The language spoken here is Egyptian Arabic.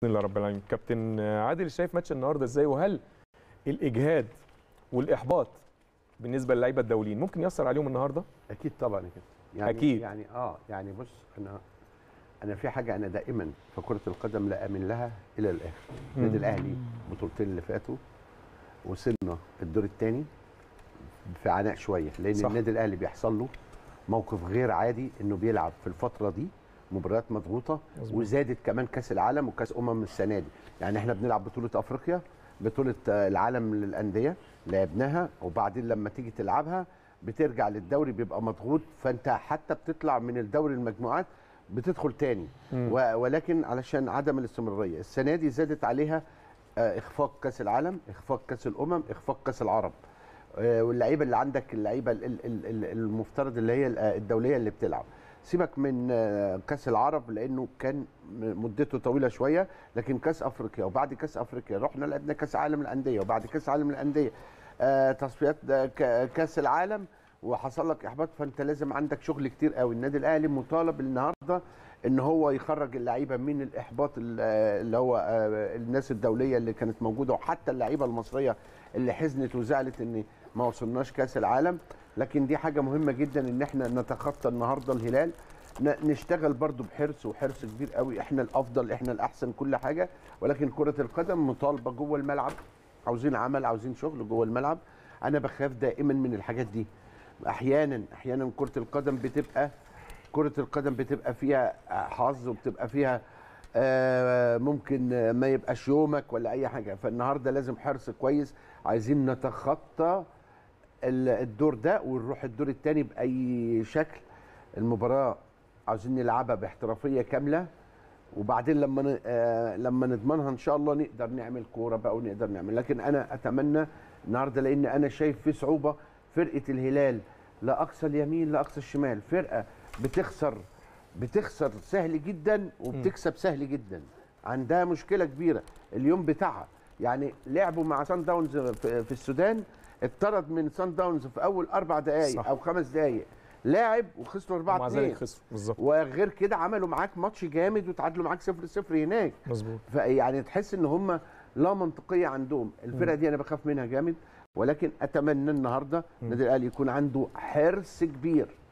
باذن الله رب العالمين كابتن عادل شايف ماتش النهارده ازاي وهل الاجهاد والاحباط بالنسبه للعيبه الدوليين ممكن ياثر عليهم النهارده اكيد طبعا يا كابتن يعني أكيد. يعني اه يعني بص انا انا في حاجه انا دائما في كره القدم لا امن لها الى الاخر النادي الاهلي البطولتين اللي فاتوا وصلنا الدور الثاني في عناء شويه لان صح. صح. النادي الاهلي بيحصل له موقف غير عادي انه بيلعب في الفتره دي مباريات مضغوطه مظبوط. وزادت كمان كاس العالم وكاس امم السنه دي يعني احنا بنلعب بطوله افريقيا بطوله آه، العالم للانديه لعبناها وبعدين لما تيجي تلعبها بترجع للدوري بيبقى مضغوط فانت حتى بتطلع من الدوري المجموعات بتدخل تاني مم. و- ولكن علشان عدم الاستمراريه السنه دي زادت عليها آه، اخفاق كاس العالم اخفاق كاس الامم اخفاق كاس العرب آه، واللعيبه اللي عندك اللعيبه ال- ال- ال- المفترض اللي هي ال- الدوليه اللي بتلعب سيبك من آه، كاس العرب لانه كان م- مدته طويله شويه لكن كاس افريقيا وبعد كاس افريقيا رحنا لعبنا كاس عالم الانديه وبعد كاس عالم الانديه آه، تصفيات آه، ك- كاس العالم وحصل لك احباط فانت لازم عندك شغل كتير قوي النادي الاهلي مطالب النهارده ان هو يخرج اللعيبه من الاحباط ال- آه، اللي هو آه، الناس الدوليه اللي كانت موجوده وحتى اللعيبه المصريه اللي حزنت وزعلت ان ما وصلناش كاس العالم لكن دي حاجه مهمه جدا ان احنا نتخطى النهارده الهلال ن- نشتغل برضو بحرص وحرص كبير قوي احنا الافضل احنا الاحسن كل حاجه ولكن كره القدم مطالبه جوه الملعب عاوزين عمل عاوزين شغل جوه الملعب انا بخاف دائما من الحاجات دي احيانا احيانا كره القدم بتبقى كره القدم بتبقى فيها حظ وبتبقى فيها آه، ممكن آه، ما يبقاش يومك ولا اي حاجه فالنهارده لازم حرص كويس عايزين نتخطى ال- الدور ده ونروح الدور الثاني باي شكل المباراه عاوزين نلعبها باحترافيه كامله وبعدين لما ن- آه، لما نضمنها ان شاء الله نقدر نعمل كوره بقى ونقدر نعمل لكن انا اتمنى النهارده لان انا شايف في صعوبه فرقه الهلال لا اقصى اليمين لا اقصى الشمال فرقه بتخسر بتخسر سهل جدا وبتكسب سهل جدا عندها مشكله كبيره اليوم بتاعها يعني لعبوا مع سان داونز في في السودان اتطرد من سان داونز في اول اربع دقائق صح. او خمس دقائق لاعب وخسروا 4 ومع 2 ذلك خسروا بالظبط وغير كده عملوا معاك ماتش جامد وتعادلوا معاك 0 0 هناك مظبوط فيعني تحس ان هم لا منطقيه عندهم الفرقه دي انا بخاف منها جامد ولكن اتمنى النهارده النادي الاهلي يكون عنده حرص كبير